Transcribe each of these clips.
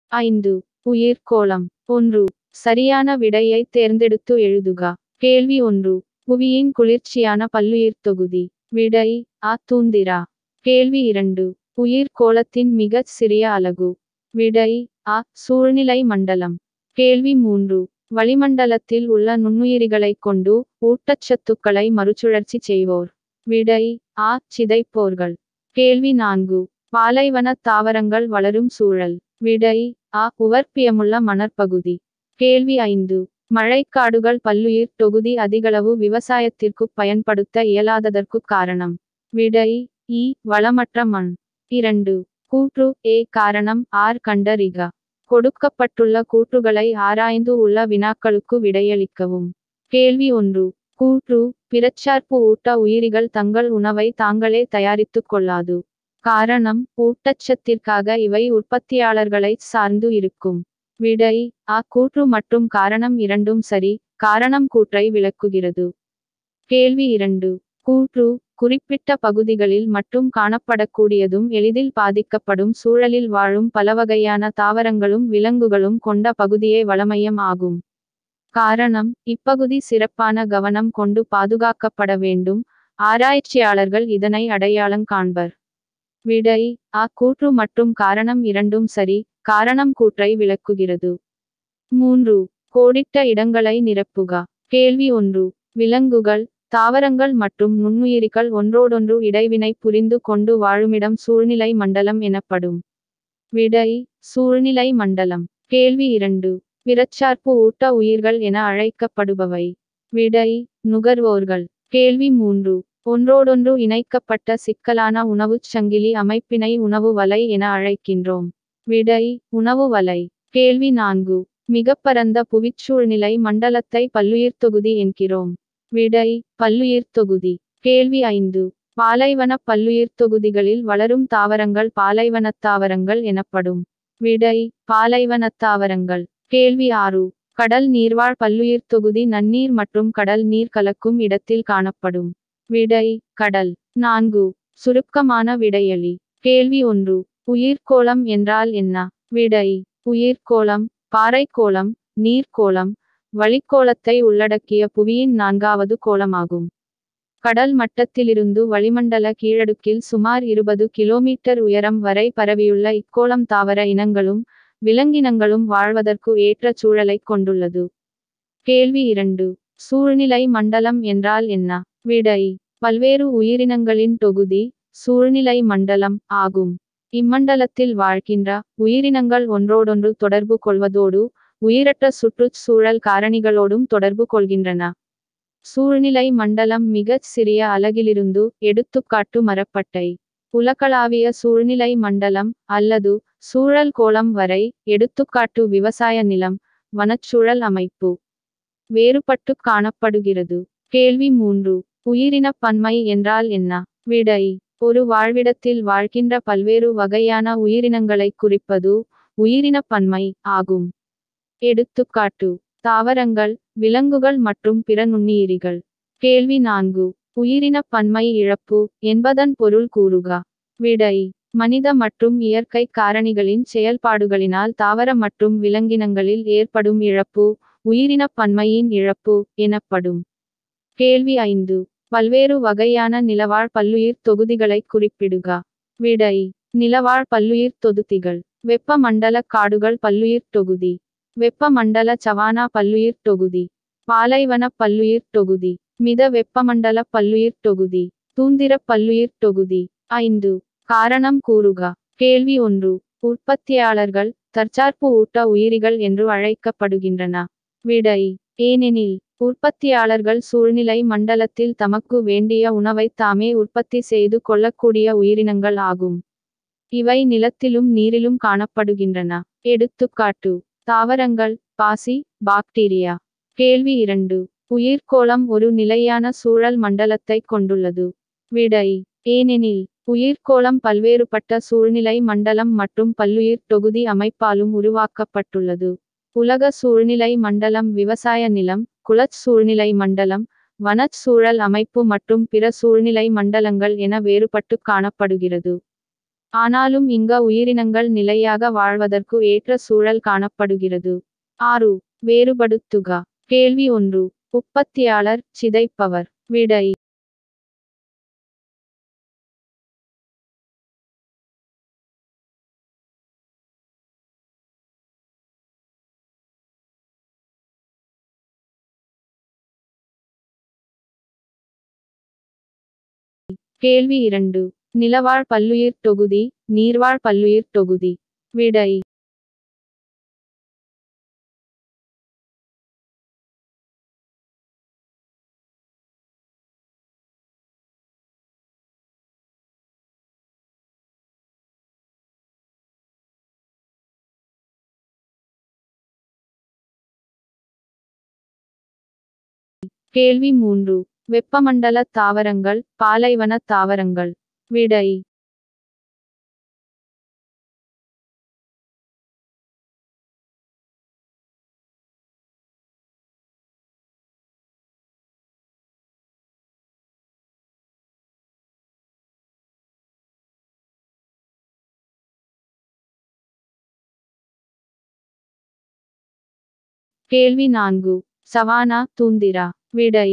ஐந்து உயிர்க்கோளம் ஒன்று சரியான விடையை தேர்ந்தெடுத்து எழுதுக கேள்வி ஒன்று புவியின் குளிர்ச்சியான பல்லுயிர் தொகுதி விடை அ தூந்திரா கேள்வி இரண்டு உயிர்க்கோளத்தின் மிகச் சிறிய அலகு விடை அ சூழ்நிலை மண்டலம் கேள்வி மூன்று வளிமண்டலத்தில் உள்ள நுண்ணுயிரிகளைக் கொண்டு ஊட்டச்சத்துக்களை மறுசுழற்சி செய்வோர் விடை ஆ சிதைப்போர்கள் கேள்வி நான்கு பாலைவன தாவரங்கள் வளரும் சூழல் விடை ஆ உவர்ப்பியமுள்ள மணற்பகுதி கேள்வி ஐந்து மழைக்காடுகள் பல்லுயிர் தொகுதி அதிகளவு விவசாயத்திற்கு பயன்படுத்த இயலாததற்கு காரணம் விடை இ வளமற்ற மண் இரண்டு கூற்று ஏ காரணம் ஆர் கண்டறிக கொடுக்கப்பட்டுள்ள கூற்றுகளை ஆராய்ந்து உள்ள வினாக்களுக்கு விடையளிக்கவும் கேள்வி ஒன்று கூற்று பிறச்சார்பு ஊட்ட உயிரிகள் தங்கள் உணவை தாங்களே தயாரித்துக் கொள்ளாது காரணம் ஊட்டச்சத்திற்காக இவை உற்பத்தியாளர்களை சார்ந்து இருக்கும் விடை அ கூற்று மற்றும் காரணம் இரண்டும் சரி காரணம் கூற்றை விளக்குகிறது கேள்வி இரண்டு கூற்று குறிப்பிட்ட பகுதிகளில் மட்டும் காணப்படக்கூடியதும் எளிதில் பாதிக்கப்படும் சூழலில் வாழும் பலவகையான தாவரங்களும் விலங்குகளும் கொண்ட பகுதியே வளமையம் ஆகும் காரணம் இப்பகுதி சிறப்பான கவனம் கொண்டு பாதுகாக்கப்பட வேண்டும் ஆராய்ச்சியாளர்கள் இதனை அடையாளம் காண்பர் விடை அ கூற்று மற்றும் காரணம் இரண்டும் சரி காரணம் கூற்றை விளக்குகிறது மூன்று கோடிட்ட இடங்களை நிரப்புக கேள்வி ஒன்று விலங்குகள் தாவரங்கள் மற்றும் நுண்ணுயிரிகள் ஒன்றோடொன்று இடைவினை புரிந்து கொண்டு வாழுமிடம் சூழ்நிலை மண்டலம் எனப்படும் விடை சூழ்நிலை மண்டலம் கேள்வி இரண்டு பிறச்சார்பு ஊட்ட உயிர்கள் என அழைக்கப்படுபவை விடை நுகர்வோர்கள் கேள்வி மூன்று ஒன்றோடொன்று இணைக்கப்பட்ட சிக்கலான உணவுச் சங்கிலி அமைப்பினை உணவு வலை என அழைக்கின்றோம் விடை உணவு வலை கேள்வி நான்கு மிகப்பரந்த புவிச்சூழ்நிலை மண்டலத்தை பல்லுயிர் தொகுதி என்கிறோம் விடை பல்லுயிர் தொகுதி கேள்வி ஐந்து பாலைவன பல்லுயிர் தொகுதிகளில் வளரும் தாவரங்கள் பாலைவனத் தாவரங்கள் எனப்படும் விடை பாலைவனத் தாவரங்கள் கேள்வி ஆறு கடல் நீர்வாழ் பல்லுயிர் தொகுதி நன்னீர் மற்றும் கடல் நீர் கலக்கும் இடத்தில் காணப்படும் விடை கடல் நான்கு சுருக்கமான விடையளி கேள்வி ஒன்று உயிர்க்கோளம் என்றால் என்ன விடை உயிர்க்கோளம் பாறைக்கோளம் நீர்க்கோளம் வளிக்கோளத்தை உள்ளடக்கிய புவியின் நான்காவது கோளமாகும் கடல் மட்டத்திலிருந்து வளிமண்டல கீழடுக்கில் சுமார் இருபது கிலோமீட்டர் உயரம் வரை பரவியுள்ள இக்கோளம் தாவர இனங்களும் விலங்கினங்களும் வாழ்வதற்கு ஏற்ற சூழலைக் கொண்டுள்ளது கேள்வி இரண்டு சூழ்நிலை மண்டலம் என்றால் என்ன விடை பல்வேறு உயிரினங்களின் தொகுதி சூழ்நிலை மண்டலம் ஆகும் இம்மண்டலத்தில் வாழ்கின்ற உயிரினங்கள் ஒன்றோடொன்று தொடர்பு கொள்வதோடு உயிரற்ற சுற்றுச் சூழல் காரணிகளோடும் தொடர்பு கொள்கின்றன சூழ்நிலை மண்டலம் மிகச் சிறிய அலகிலிருந்து எடுத்துக்காட்டு மரப்பட்டை உலகளாவிய சூழ்நிலை மண்டலம் அல்லது சூழல் கோளம் வரை எடுத்துக்காட்டு விவசாய நிலம் வனச்சூழல் அமைப்பு வேறுபட்டு காணப்படுகிறது கேள்வி மூன்று உயிரின பன்மை என்றால் என்ன விடை ஒரு வாழ்விடத்தில் வாழ்கின்ற பல்வேறு வகையான உயிரினங்களை குறிப்பது உயிரின பன்மை ஆகும் எடுத்துக்காட்டு தாவரங்கள் விலங்குகள் மற்றும் பிற நுண்ணுயிரிகள் கேள்வி நான்கு உயிரின பன்மை இழப்பு என்பதன் பொருள் கூறுக விடை மனித மற்றும் இயற்கை காரணிகளின் செயல்பாடுகளினால் தாவர மற்றும் விலங்கினங்களில் ஏற்படும் இழப்பு உயிரின பன்மையின் இழப்பு எனப்படும் கேள்வி ஐந்து பல்வேறு வகையான நிலவாழ் பல்லுயிர் தொகுதிகளை குறிப்பிடுக விடை நிலவாழ் பல்லுயிர் தொகுதிகள் வெப்பமண்டல காடுகள் பல்லுயிர் தொகுதி வெப்பமண்டல சவானா பல்லுயிர் தொகுதி பாலைவன பல்லுயிர் தொகுதி மித வெப்பமண்டல பல்லுயிர் தொகுதி தூந்திர பல்லுயிர் தொகுதி ஐந்து காரணம் கூறுக கேள்வி ஒன்று உற்பத்தியாளர்கள் தற்சார்பு ஊட்ட உயிரிகள் என்று அழைக்கப்படுகின்றன விடை ஏனெனில் உற்பத்தியாளர்கள் சூழ்நிலை மண்டலத்தில் தமக்கு வேண்டிய உணவை தாமே உற்பத்தி செய்து கொள்ளக்கூடிய உயிரினங்கள் ஆகும் இவை நிலத்திலும் நீரிலும் காணப்படுகின்றன எடுத்துக்காட்டு தாவரங்கள் பாசி பாக்டீரியா கேள்வி இரண்டு உயிர்க்கோளம் ஒரு நிலையான சூழல் மண்டலத்தை கொண்டுள்ளது விடை ஏனெனில் உயிர்க்கோளம் பல்வேறுபட்ட சூழ்நிலை மண்டலம் மற்றும் பல்லுயிர் தொகுதி அமைப்பாலும் உருவாக்கப்பட்டுள்ளது உலக சூழ்நிலை மண்டலம் விவசாய நிலம் குளச் சூழ்நிலை மண்டலம் வனச் சூழல் அமைப்பு மற்றும் பிற சூழ்நிலை மண்டலங்கள் என வேறுபட்டு காணப்படுகிறது ஆனாலும் இங்க உயிரினங்கள் நிலையாக வாழ்வதற்கு ஏற்ற சூழல் காணப்படுகிறது ஆறு வேறுபடுத்துக கேள்வி ஒன்று உற்பத்தியாளர் சிதைப்பவர் விடை கேள்வி இரண்டு நிலவாழ் பல்லுயிர் தொகுதி நீர்வாழ் பல்லுயிர் தொகுதி விடை கேள்வி மூன்று வெப்பமண்டல தாவரங்கள் பாலைவன தாவரங்கள் விடை கேள்வி நான்கு சவானா தூந்திரா விடை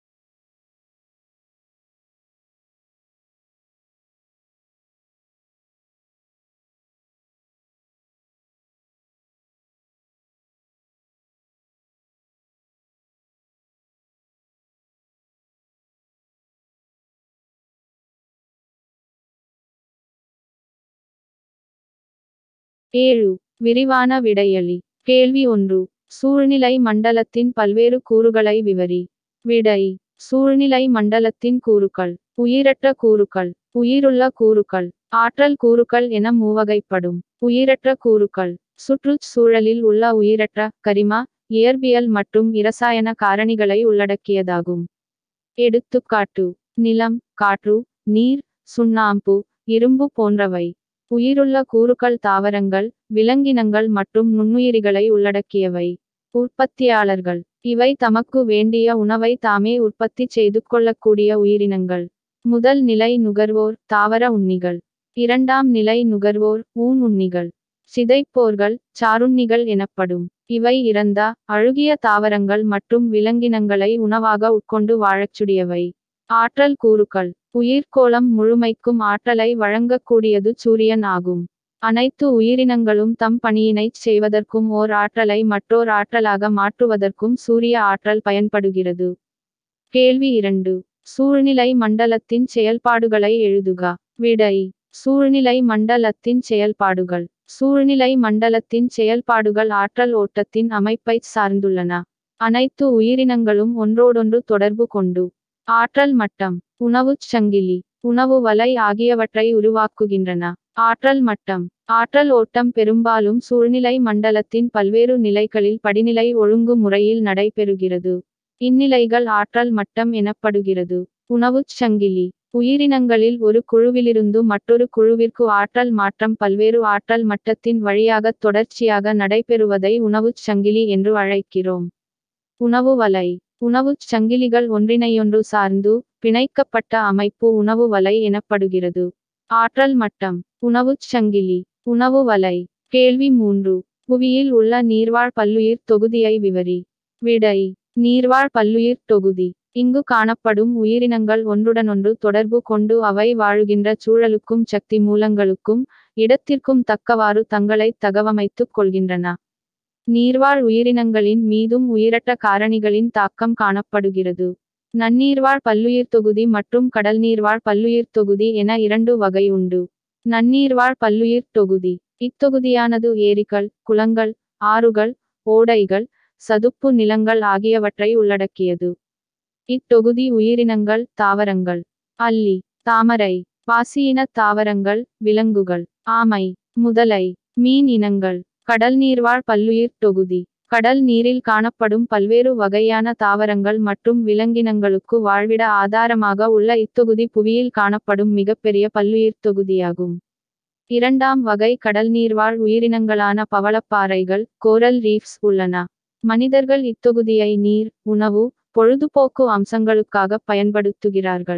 ஏழு விரிவான விடையளி கேள்வி ஒன்று சூழ்நிலை மண்டலத்தின் பல்வேறு கூறுகளை விவரி விடை சூழ்நிலை மண்டலத்தின் கூறுகள் உயிரற்ற கூறுகள் உயிருள்ள கூறுகள் ஆற்றல் கூறுகள் என மூவகைப்படும் உயிரற்ற கூறுகள் சுற்றுச் சூழலில் உள்ள உயிரற்ற கரிம இயற்பியல் மற்றும் இரசாயன காரணிகளை உள்ளடக்கியதாகும் எடுத்துக்காட்டு நிலம் காற்று நீர் சுண்ணாம்பு இரும்பு போன்றவை உயிருள்ள கூறுகள் தாவரங்கள் விலங்கினங்கள் மற்றும் நுண்ணுயிரிகளை உள்ளடக்கியவை உற்பத்தியாளர்கள் இவை தமக்கு வேண்டிய உணவை தாமே உற்பத்தி செய்து கொள்ளக்கூடிய உயிரினங்கள் முதல் நிலை நுகர்வோர் தாவர உண்ணிகள் இரண்டாம் நிலை நுகர்வோர் ஊன் உண்ணிகள் சிதைப்போர்கள் சாருண்ணிகள் எனப்படும் இவை இறந்த அழுகிய தாவரங்கள் மற்றும் விலங்கினங்களை உணவாக உட்கொண்டு வாழச்சுடியவை ஆற்றல் கூறுகள் உயிர்கோளம் முழுமைக்கும் ஆற்றலை வழங்கக்கூடியது சூரியன் ஆகும் அனைத்து உயிரினங்களும் தம் பணியினைச் செய்வதற்கும் ஓர் ஆற்றலை மற்றோர் ஆற்றலாக மாற்றுவதற்கும் சூரிய ஆற்றல் பயன்படுகிறது கேள்வி இரண்டு சூழ்நிலை மண்டலத்தின் செயல்பாடுகளை எழுதுக விடை சூழ்நிலை மண்டலத்தின் செயல்பாடுகள் சூழ்நிலை மண்டலத்தின் செயல்பாடுகள் ஆற்றல் ஓட்டத்தின் அமைப்பைச் சார்ந்துள்ளன அனைத்து உயிரினங்களும் ஒன்றோடொன்று தொடர்பு கொண்டு ஆற்றல் மட்டம் உணவுச் சங்கிலி உணவு வலை ஆகியவற்றை உருவாக்குகின்றன ஆற்றல் மட்டம் ஆற்றல் ஓட்டம் பெரும்பாலும் சூழ்நிலை மண்டலத்தின் பல்வேறு நிலைகளில் படிநிலை ஒழுங்கு முறையில் நடைபெறுகிறது இந்நிலைகள் ஆற்றல் மட்டம் எனப்படுகிறது உணவுச் சங்கிலி உயிரினங்களில் ஒரு குழுவிலிருந்து மற்றொரு குழுவிற்கு ஆற்றல் மாற்றம் பல்வேறு ஆற்றல் மட்டத்தின் வழியாக தொடர்ச்சியாக நடைபெறுவதை உணவுச் சங்கிலி என்று அழைக்கிறோம் உணவு வலை உணவுச் சங்கிலிகள் ஒன்றினையொன்று சார்ந்து பிணைக்கப்பட்ட அமைப்பு உணவு வலை எனப்படுகிறது ஆற்றல் மட்டம் உணவுச் சங்கிலி உணவு வலை கேள்வி மூன்று புவியில் உள்ள நீர்வாழ் பல்லுயிர் தொகுதியை விவரி விடை நீர்வாழ் பல்லுயிர் தொகுதி இங்கு காணப்படும் உயிரினங்கள் ஒன்றுடனொன்று தொடர்பு கொண்டு அவை வாழுகின்ற சூழலுக்கும் சக்தி மூலங்களுக்கும் இடத்திற்கும் தக்கவாறு தங்களை தகவமைத்துக் கொள்கின்றன நீர்வாழ் உயிரினங்களின் மீதும் உயிரற்ற காரணிகளின் தாக்கம் காணப்படுகிறது நன்னீர்வாழ் பல்லுயிர் தொகுதி மற்றும் கடல் நீர்வாழ் பல்லுயிர் தொகுதி என இரண்டு வகை உண்டு நன்னீர்வாழ் பல்லுயிர் தொகுதி இத்தொகுதியானது ஏரிகள் குளங்கள் ஆறுகள் ஓடைகள் சதுப்பு நிலங்கள் ஆகியவற்றை உள்ளடக்கியது இத்தொகுதி உயிரினங்கள் தாவரங்கள் அல்லி தாமரை பாசியின தாவரங்கள் விலங்குகள் ஆமை முதலை மீன் இனங்கள் கடல் நீர்வாழ் பல்லுயிர் தொகுதி கடல் நீரில் காணப்படும் பல்வேறு வகையான தாவரங்கள் மற்றும் விலங்கினங்களுக்கு வாழ்விட ஆதாரமாக உள்ள இத்தொகுதி புவியில் காணப்படும் மிகப்பெரிய பல்லுயிர் தொகுதியாகும் இரண்டாம் வகை கடல் நீர்வாழ் உயிரினங்களான பவளப்பாறைகள் கோரல் ரீஃப்ஸ் உள்ளன மனிதர்கள் இத்தொகுதியை நீர் உணவு பொழுதுபோக்கு அம்சங்களுக்காக பயன்படுத்துகிறார்கள்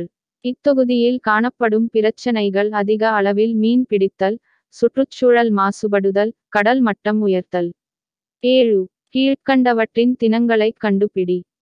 இத்தொகுதியில் காணப்படும் பிரச்சனைகள் அதிக அளவில் மீன் பிடித்தல் சுற்றுச்சூழல் மாசுபடுதல் கடல் மட்டம் உயர்த்தல் ஏழு கீழ்க்கண்டவற்றின் தினங்களைக் கண்டுபிடி